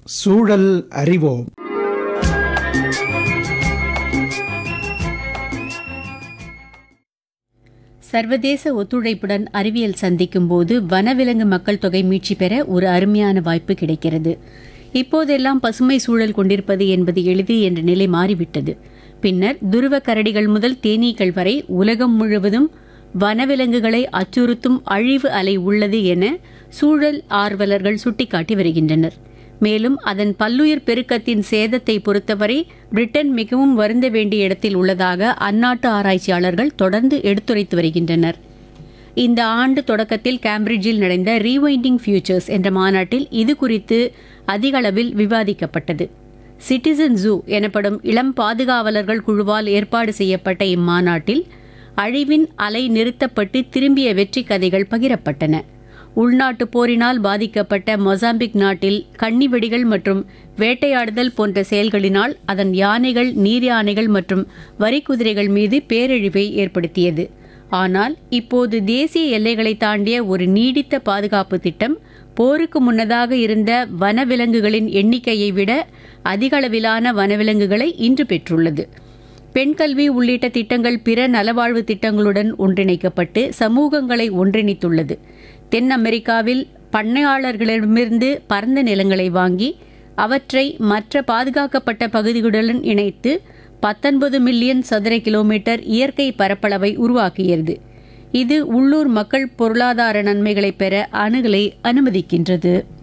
சூழல் அறிவோம் சர்வதேச ஒத்துழைப்புடன் அறிவியல் சந்திக்கும் போது வனவிலங்கு மக்கள் தொகை மீட்சி பெற ஒரு அருமையான வாய்ப்பு கிடைக்கிறது இப்போதெல்லாம் பசுமை சூழல் கொண்டிருப்பது என்பது எளிது என்ற நிலை மாறிவிட்டது பின்னர் துருவ கரடிகள் முதல் தேனீக்கள் வரை உலகம் முழுவதும் வனவிலங்குகளை அச்சுறுத்தும் அழிவு அலை உள்ளது என சூழல் ஆர்வலர்கள் சுட்டிக்காட்டி வருகின்றனர் மேலும் அதன் பல்லுயிர் பெருக்கத்தின் சேதத்தை பொறுத்தவரை பிரிட்டன் மிகவும் வருந்த வேண்டிய இடத்தில் உள்ளதாக அந்நாட்டு ஆராய்ச்சியாளர்கள் தொடர்ந்து எடுத்துரைத்து வருகின்றனர் இந்த ஆண்டு தொடக்கத்தில் கேம்பிரிட்ஜில் நடந்த ரீவைண்டிங் ஃபியூச்சர்ஸ் என்ற மாநாட்டில் இது குறித்து அதிக அளவில் விவாதிக்கப்பட்டது சிட்டிசன் ஜூ எனப்படும் இளம் பாதுகாவலர்கள் குழுவால் ஏற்பாடு செய்யப்பட்ட இம்மாநாட்டில் அழிவின் அலை நிறுத்தப்பட்டு திரும்பிய வெற்றி கதைகள் பகிரப்பட்டன உள்நாட்டு போரினால் பாதிக்கப்பட்ட மொசாம்பிக் நாட்டில் கன்னி வெடிகள் மற்றும் வேட்டையாடுதல் போன்ற செயல்களினால் அதன் யானைகள் நீர் யானைகள் மற்றும் வரிக்குதிரைகள் மீது பேரழிவை ஏற்படுத்தியது ஆனால் இப்போது தேசிய எல்லைகளை தாண்டிய ஒரு நீடித்த பாதுகாப்பு திட்டம் போருக்கு முன்னதாக இருந்த வனவிலங்குகளின் எண்ணிக்கையை விட அதிகளவிலான வனவிலங்குகளை இன்று பெற்றுள்ளது பெண் கல்வி உள்ளிட்ட திட்டங்கள் பிற நலவாழ்வு திட்டங்களுடன் ஒன்றிணைக்கப்பட்டு சமூகங்களை ஒன்றிணைத்துள்ளது தென் அமெரிக்காவில் பண்ணையாளர்களிடமிருந்து பரந்த நிலங்களை வாங்கி அவற்றை மற்ற பாதுகாக்கப்பட்ட பகுதிகளுடன் இணைத்து பத்தொன்பது மில்லியன் சதுர கிலோமீட்டர் இயற்கை பரப்பளவை உருவாக்கியது இது உள்ளூர் மக்கள் பொருளாதார நன்மைகளை பெற அணுகலை அனுமதிக்கின்றது